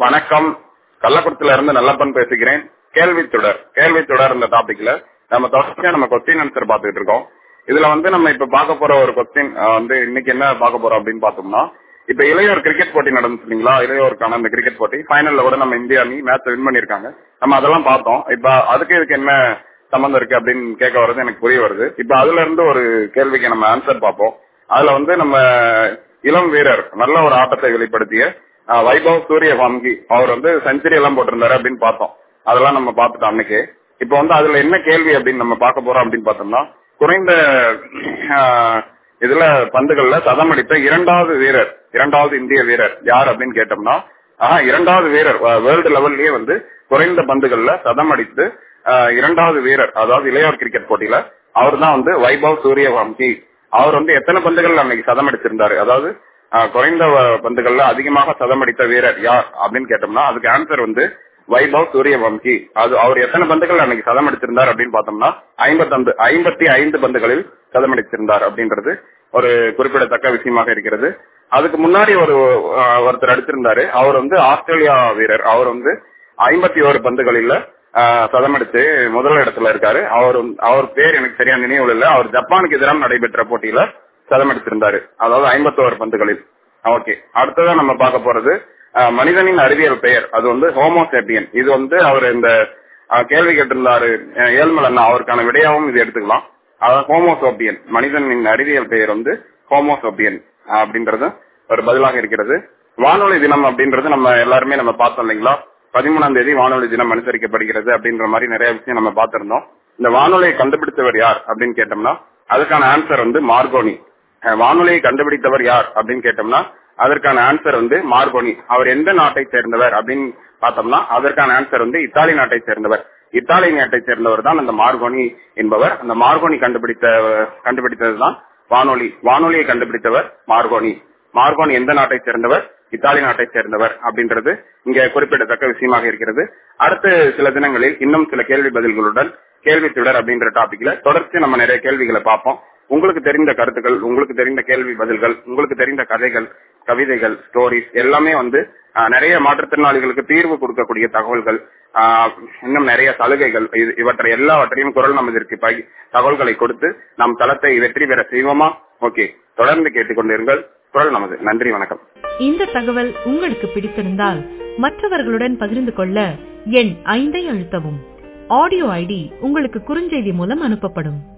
வணக்கம் கள்ளக்குறிச்சியில இருந்து நல்லப்பன் பேசுகிறேன் கேள்வி தொடர் கேள்வி தொடர் இந்த டாபிக்ல நம்ம தொடர்ச்சியா நம்ம கொஸ்டின் ஆன்சர் பாத்துட்டு இருக்கோம் இதுல வந்து நம்ம இப்ப பார்க்க போற ஒரு கொஸ்டின் வந்து இன்னைக்கு என்ன பார்க்க போறோம் அப்படின்னு பார்த்தோம்னா இப்ப இளையோர் கிரிக்கெட் போட்டி நடந்துச்சு இல்லைங்களா இளையோருக்கான அந்த கிரிக்கெட் போட்டி ஃபைனல்ல கூட நம்ம இந்தியா அணி மேட்ச் வின் பண்ணிருக்காங்க நம்ம அதெல்லாம் பார்த்தோம் இப்ப அதுக்கு இதுக்கு என்ன சம்பந்தம் இருக்கு அப்படின்னு கேட்க வர்றது எனக்கு புரிய வருது இப்ப அதுல இருந்து ஒரு கேள்விக்கு நம்ம ஆன்சர் பார்ப்போம் அதுல வந்து நம்ம இளம் வீரர் நல்ல ஒரு ஆட்டத்தை வெளிப்படுத்திய அஹ், வைபவ் சூரிய வாம்கி அவர் வந்து செஞ்சுரி எல்லாம் போட்டிருந்தாரு அப்படின்னு பார்த்தோம் அதெல்லாம் நம்ம பார்த்துட்டோம் அன்னைக்கு இப்ப வந்து அதுல என்ன கேள்வி அப்படின்னு நம்ம பார்க்க போறோம் அப்படின்னு பார்த்தோம்னா குறைந்த அஹ், இதுல பந்துகள்ல சதம் அடித்த இரண்டாவது வீரர் இரண்டாவது இந்திய வீரர் யார் அப்படின்னு கேட்டோம்னா ஆஹா இரண்டாவது வீரர் வேர்ல்டு லெவல்லயே வந்து குறைந்த பந்துகள்ல சதம் அடித்து அஹ், இரண்டாவது வீரர் அதாவது இளையோர் கிரிக்கெட் போட்டியில அவர் தான் வந்து வைபவ் சூரியவம்சி அவர் வந்து எத்தனை பந்துகள் அன்னைக்கு சதம் அடிச்சிருந்தாரு அதாவது அஹ், குறைந்த வ- பந்துகள்ல அதிகமாக சதம் அடித்த வீரர் யார் அப்படின்னு கேட்டோம்னா அதுக்கு ஆன்சர் வந்து வைபவ் சூரியவம்சி அது அவர் எத்தனை பந்துகள் அன்னைக்கு சதம் அடிச்சிருந்தார் அப்படின்னு பார்த்தோம்னா ஐம்பத்தந்து ஐம்பத்தி ஐந்து பந்துகளில் சதம் அடிச்சிருந்தார் அப்படின்றது ஒரு குறிப்பிடத்தக்க விஷயமாக இருக்கிறது அதுக்கு முன்னாடி ஒரு அஹ், ஒருத்தர் அடிச்சிருந்தாரு அவர் வந்து ஆஸ்திரேலியா வீரர் அவர் வந்து ஐம்பத்தி ஒரு பந்துகளில் ஆஹ், சதம் அடிச்சு முதல் இடத்துல இருக்காரு அவர் அவர் பேர் எனக்கு சரியா நினைவில் இல்ல அவர் ஜப்பானுக்கு எதிராக நடைபெற்ற போட்டியில சதம் அடிச்சிருந்தாரு அதாவது ஐம்பத்தோரு பந்துகளில் ஓகே அடுத்ததா நம்ம பார்க்க போறது ஆஹ், மனிதனின் அறிவியல் பெயர் அது வந்து ஹோமோசேப்பியன் இது வந்து அவர் இந்த ஆஹ், கேள்வி கேட்டிருந்தாரு அஹ், ஏழ்மல் அண்ணா அவருக்கான விடையாவும் இது எடுத்துக்கலாம் அதாவது ஹோமோசோப்பியன் மனிதனின் அறிவியல் பெயர் வந்து ஹோமோசோப்பியன் அப்படின்றது ஒரு பதிலாக இருக்கிறது வானொலி தினம் அப்படின்றது நம்ம எல்லாருமே நம்ம பார்த்தோம் இல்லைங்களா பதிமூணாம் தேதி வானொலி தினம் அனுசரிக்கப்படுகிறது அப்படின்ற மாதிரி நிறைய விஷயம் நம்ம பார்த்திருந்தோம் இந்த வானொலியை கண்டுபிடித்தவர் யார் அப்படின்னு கேட்டோம்னா அதுக்கான ஆன்சர் வந்து மார்கோனி அஹ் வானொலியை கண்டுபிடித்தவர் யார் அப்படின்னு கேட்டோம்னா அதற்கான ஆன்சர் வந்து மார்கோனி அவர் எந்த நாட்டை சேர்ந்தவர் அப்படின்னு பார்த்தோம்னா அதற்கான ஆன்சர் வந்து இத்தாலி நாட்டை சேர்ந்தவர் இத்தாலி நாட்டை சேர்ந்தவர் தான் அந்த மார்கோனி என்பவர் அந்த மார்கோனி கண்டுபிடித்த கண்டுபிடித்ததுதான் வானொலி வானொலியை கண்டுபிடித்தவர் மார்கோனி மார்கோனி எந்த நாட்டை சேர்ந்தவர் இத்தாலி நாட்டை சேர்ந்தவர் அப்படின்றது இங்க குறிப்பிடத்தக்க விஷயமாக இருக்கிறது அடுத்த சில தினங்களில் இன்னும் சில கேள்வி பதில்களுடன் கேள்வி தொடர் அப்படின்ற டாபிக்ல தொடர்ச்சி நம்ம நிறைய கேள்விகளை பார்ப்போம் உங்களுக்கு தெரிந்த கருத்துக்கள் உங்களுக்கு தெரிந்த கேள்வி பதில்கள் உங்களுக்கு தெரிந்த கதைகள் கவிதைகள் ஸ்டோரிஸ் எல்லாமே வந்து ஆஹ், நிறைய மாற்றுத்திறனாளிகளுக்கு தீர்வு கொடுக்கக்கூடிய தகவல்கள் ஆஹ், இன்னும் நிறைய சலுகைகள் இது- இவற்றை எல்லாவற்றையும் குரல் நமதிற்கு பகி- தகவல்களை கொடுத்து நம் தளத்தை வெற்றி பெற செய்வோமா ஓகே தொடர்ந்து கேட்டுக்கொண்டிருங்கள் குரல் நமது நன்றி வணக்கம் இந்த தகவல் உங்களுக்கு பிடித்திருந்தால் மற்றவர்களுடன் பகிர்ந்து கொள்ள எண் ஐந்தை அழுத்தவும் ஆடியோ ஐடி உங்களுக்கு குறுஞ்செய்தி மூலம் அனுப்பப்படும்